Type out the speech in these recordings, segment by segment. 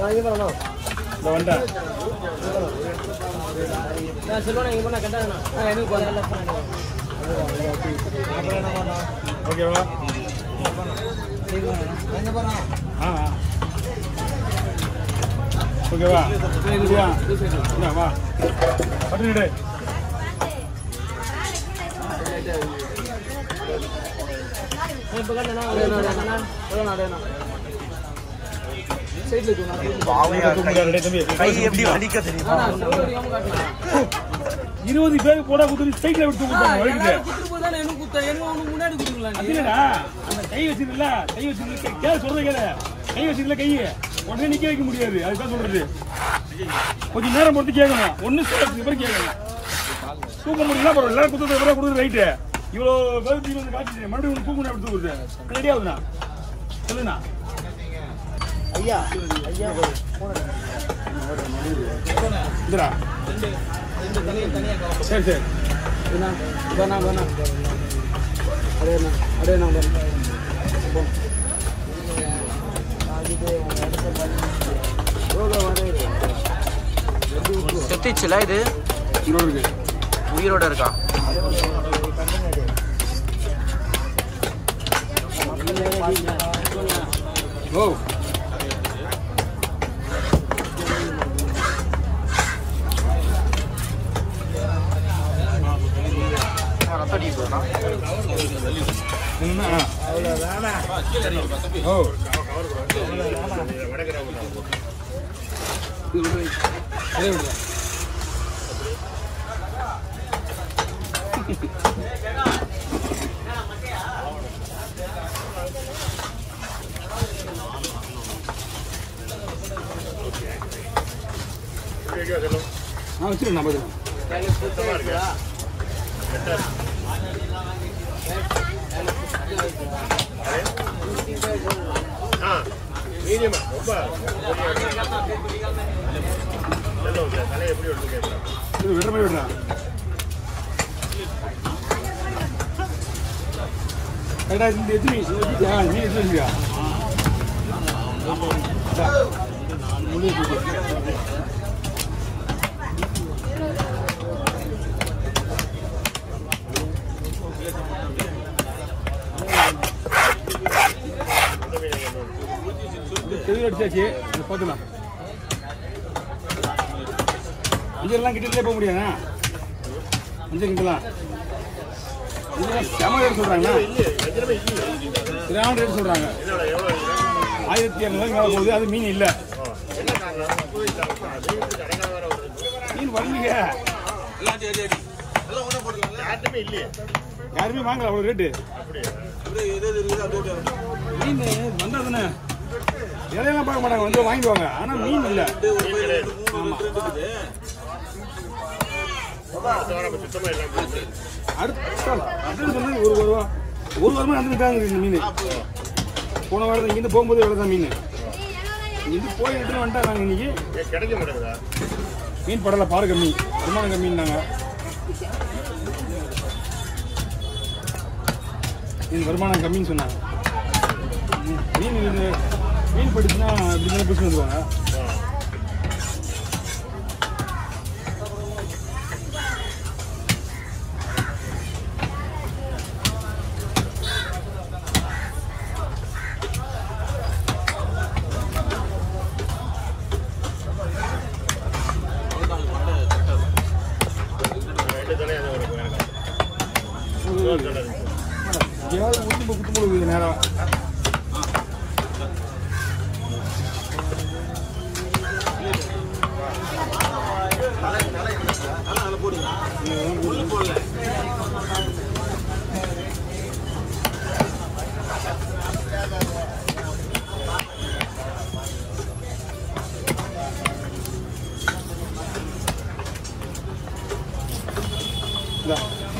இங்க பண்ணணும் இந்த வண்டேன் நான் சொல்லுவேன் இங்க பண்ண கட்டாதுண்ணா எனக்கு போதும் அப்புறம் என்ன பண்ணோம் ஓகேவா எங்க போறோம் ஆ ஆ. ஓகேவா இல்லையா இல்லை வா பட்டு இப்போ கட்டணா அடேண்ணா அடேண்ணா சைடில் இருக்குண்ணா கை எப்படி வலிக்க தெரியுமா இருபது பேருக்கு போடா குத்து சைக்கிள் விட்டு கொடுத்தாங்க வழிக்கிட்டு குத்துட்டு போய் தானே எனக்கு குத்த எனக்கு உனக்கு முன்னாடி குத்துக்கலாம் அது இல்லடா அந்த கை வச்சிருக்கல கை வச்சிருக்கல கேள சொல்றது கேள கை வச்சிருக்கல கை உடனே நிக்க வைக்க முடியாது அதுதான் சொல்றது கொஞ்சம் நேரம் பொறுத்து கேட்கணும் ஒண்ணு சேர்த்து பேர் கேட்கணும் தூக்க முடியல பரவாயில்ல எல்லாரும் குத்துறது எவ்வளோ கொடுக்குறது ரைட்டு இவ்வளோ பேர் தீ வந்து காய்ச்சி மறுபடியும் ஒன்று தூக்கணும் எப்படி தூக்குறது ரெடி ஆகுதுண்ணா சொல்லுண்ணா ஐயா ஐயா இந்தடா சரி சரி வேணா வேணா வேணா அடேண்ணா அடேண்ணா வேணா செத்துச்சுல இது இன்னொரு இருக்கு உயிரோட இருக்கா ஓ ரத்தடி போனா என்னன்னா ஓ அதே விடுறா. ஆ வச்சிருக்கேன் நான் பார்த்துக்கிறேன் இது விடுற மாதிரி விடுறா கரெக்டா இந்த எத்தனை ஆ நீ எத்தனை தெளிவு அடிச்சாச்சு இதை பார்த்துலாம் இதெல்லாம் கிட்டே போக முடியாதா அஞ்சு கிட்டலாம் இதெல்லாம் செம ரேட் சொல்கிறாங்களா சரியான ரேட் சொல்கிறாங்க ஆயிரத்தி இரநூறுவாய்க்கு மேலே போகுது அது மீன் இல்லை மீன் வரலீங்க யாருமே வாங்கல அவ்வளோ ரேட்டு மீன் வந்தா தானே இலையெல்லாம் பார்க்க மாட்டாங்க வந்து வாங்கிடுவாங்க ஆனால் மீன் இல்லை ஆமாம் அடுத்த அடுத்து வந்து ஒரு ஒரு வாரம் ஒரு வாரமா நடந்துட்டாங்க இந்த மீன் போன வாரம் இங்கேருந்து போகும்போது எவ்வளோ தான் மீன் இங்கேருந்து போய் எடுத்துட்டு வந்துட்டா நாங்கள் இன்னைக்கு கிடைக்க மாட்டேங்குதா மீன் படல பாரு கம்மி வருமானம் கம்மின்னாங்க மீன் வருமானம் கம்மின்னு சொன்னாங்க ம், மீன் இது மீன் படிச்சுன்னா இப்படி தானே பிடிச்சி வந்துருவாங்க ரெண்டு தலையும் அது ஒரு எனக்கு எங்கேயாவது குத்து குத்து போடுது நேரம் இந்தா.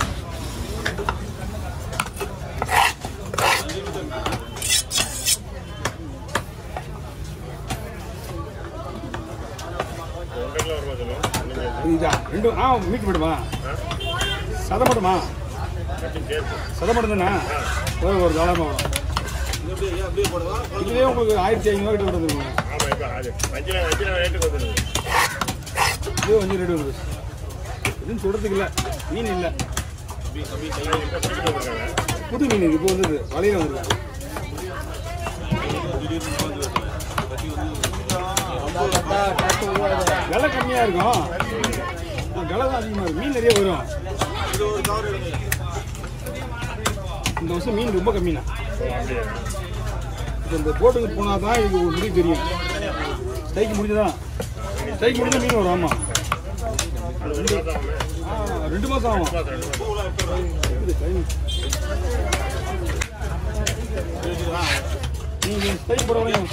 ஒன்றரை கிலோ வருமா சொல்லும் இன்னும் சேர்த்து. இதா ரெண்டும் ஆ மீட் மட்டுமா சதை மட்டுமா ரெண்டும் சேர்த்து சதை மட்டும் தானே ஒரு ஒரு தாராளமாக வரும் இதுலேயே உங்களுக்கு ஆயிரத்தி ஐநூறுவா கிட்ட வந்துருக்குங்க ஆமா இப்ப அது வஞ்சில வஞ்சில ரேட்டுக்கு வந்துருது இது வந்து ரெடி வந்து எதுவும் சொல்றதுக்கு இல்லை மீன் இல்லை இப்ப பிடிச்சிட்டு வந்திருக்காங்க புது மீன் இது இப்போ வந்தது வலையில வந்தது விலை கம்மியாக இருக்கும் ஆ, விலை தான் அதிகமாக இருக்கும் மீன் நிறைய வரும் இந்த வருஷம் மீன் ரொம்ப கம்மிண்ணா இப்போ இந்த போட்டுக்கு போனால் தான் இது ஒரு முடிவு தெரியும் ஸ்ட்ரைக் முடிஞ்சுதான் ஸ்ட்ரைக் முடிஞ்சா மீன் வரும் ஆமாம் அது ஒரு மாதம் ஆகுமே. ஆ, ரெண்டு மாதம் ஆகும் மாதம் ரெண்டு மாதம் இருக்குது டைம் நீங்கள் ஸ்ட்ரைக் போட வரையும்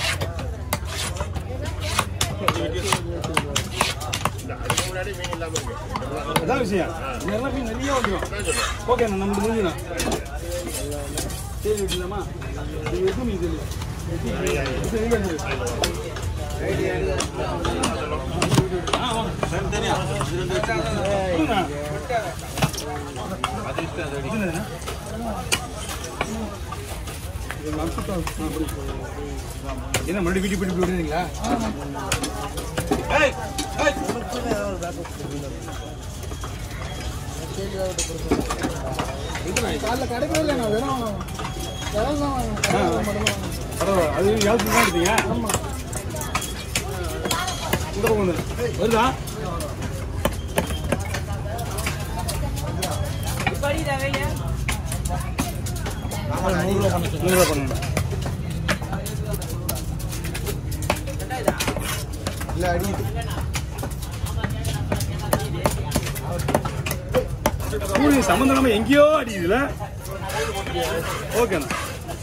இல்ல, அதுக்கு முன்னாடி மீன் இல்லாம இருக்கு அதான் விஷயம் இதெல்லாம் மீன் நிறைய வந்துடும் அதான் சொல்றேன் ஓகே நான் நம்மளுக்கு முடிஞ்சுண்ணா சரி விட்டுலாமா இது எது மீன் தெரியல இது எங்க இருக்கு? ஆ, வாங்க. கொடுங்கண்ணா. இது என்னதுண்ணா? இது மம்சத்தா- ஆ, அப்படி. என்ன மறுபடியும் வீட்டுக்கு போயிட்டு விடுறீங்களா காலைல கிடைக்கவே இல்லை நான் வெறும் இடம் தான் பரவாயில்ல அது ஏழு தான் எடுத்தீங்க ஆமா இந்த பக்கம் வந்து வருதா நூறுரூவா பண்ணுங்க இல்லை அடி சூரியன் சம்மந்தம் இல்லாம எங்கேயோ அடிக்குதுல ஓகேண்ணா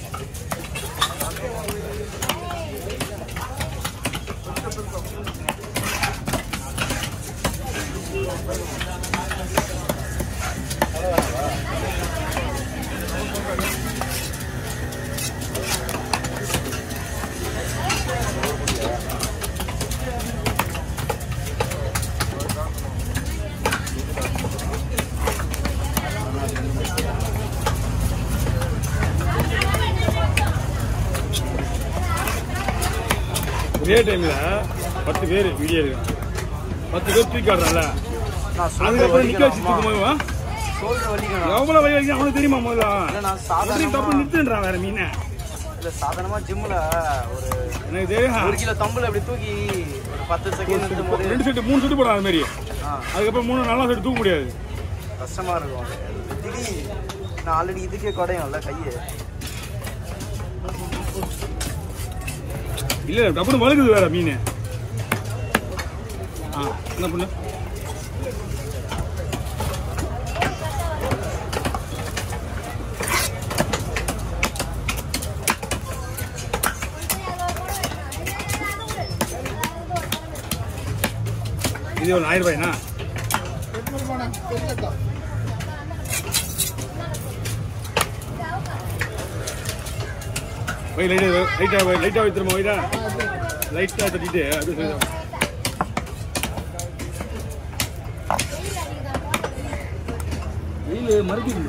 ஒரே டைம்ல பத்து பேர் வீடியோ எடுக்கிறான் பத்து பேர் தூக்கி ஆடுறான்ல அதுக்கப்புறம் நிக்க வச்சு தூக்கும் போது சோல்டர் வலிக்கணும் எவ்வளவு வழி வரைக்கும் அவனுக்கு தெரியுமா முதல்ல இல்ல, நான் உடனே தப்பு சாதாரணமா நிறுத்துன்றான் வேற மீனை இல்ல சாதாரணமா ஜிம்ல ஒரு எனக்கு தெரியும் ஒரு கிலோ தம்புல அப்படி தூக்கி ஒரு பத்து செகண்ட் நிறுத்தும் போது ரெண்டு செட்டு மூணு செட்டு போடும் அது மாதிரி ஆ, அதுக்கப்புறம் மூணு நாலாம் செட்டு தூக்க முடியாது கஷ்டமா இருக்கும் திடீர் நான் ஆல்ரெடி இதுக்கே குறையும்ல கையை இல்ல டப்புனு வழுகுது வேற மீன் ஆ என்ன பண்ணு இது ஒரு ஆயிரம் ரூபாய்னா எட்நூறு ரூபாண்ணா தெரியலக்கா வை லைட்டா லைட்டா வை லைட்டா வை திரும்ப வைடா லைட்டா தட்டிட்டு அது வெயில் மறுக்குது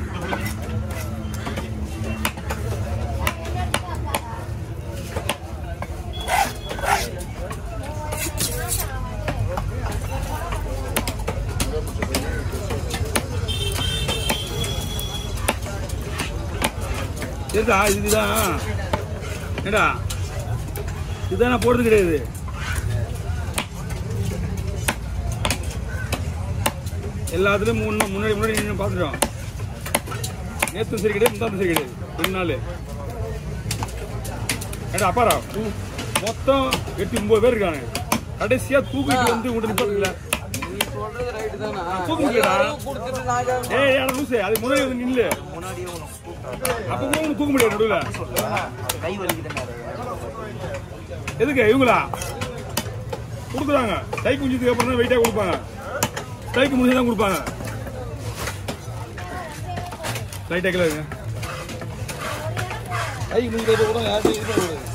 சரிடா இதுதான் ஏடா இதுதான் நான் போடுறது கிடையாது எல்லாத்துலயும் முன்ன முன்னாடி முன்னாடி நின்று பார்த்துட்டோம் நேற்றும் சரி கிடையாது முந்தாத்தும் சரி கிடையாது ரெண்டு நாள் ஏடா அப்பாரா தூ- மொத்தம் எட்டு ஒன்பது பேர் இருக்காங்க கடைசியா தூக்கிட்டு வந்து உங்கள்கிட்ட நிப்பாட்டுல நீ சொல்றது ரைட்டு தானா தூக்க முடியலடா. எல்லாரும் கொடுத்துட்டு நாங்க ஏய் யாரும் லூசு அது முன்னாடி வந்து நில்லு முன்னாடியே உனக்கு கூப்பிட்டாங்க. அப்போ கூட உனக்கு தூக்க முடியாது நடுவில் சொல்றேன் கை வலிக்குதுன்னு எதுக்கு இவங்களா கொடுக்குறாங்க கை குஞ்சதுக்கு அப்புறம் தான் வெயிட்டாக கொடுப்பாங்க கைக்கு முடிஞ்சு தான் கொடுப்பாங்க லைட்டாக கிலோ கை முடிஞ்சது கூட யார்ட்டையும் இது பண்ண கூடாது.